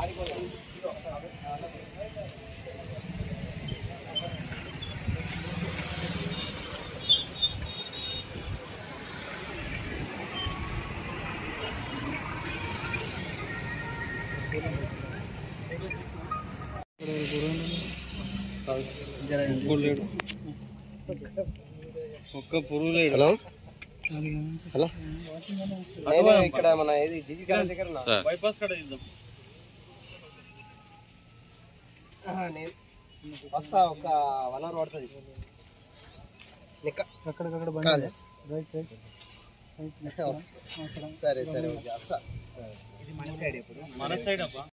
ఒక్క పురుగు లేడు హలో హలో నేను ఇక్కడ మన ఇది జిజి గారి దగ్గర ఉన్నా. బైపాస్ కడ ఇద్దాం ఆహా, నేను వస్తా ఒక వన్ అవర్ పడుతుంది నిక్క కాల్ చేస్తా. సరే సరే ఓకే, వస్తా ఇది మన సైడ్ ఇప్పుడు మన సైడ్ అబ్బా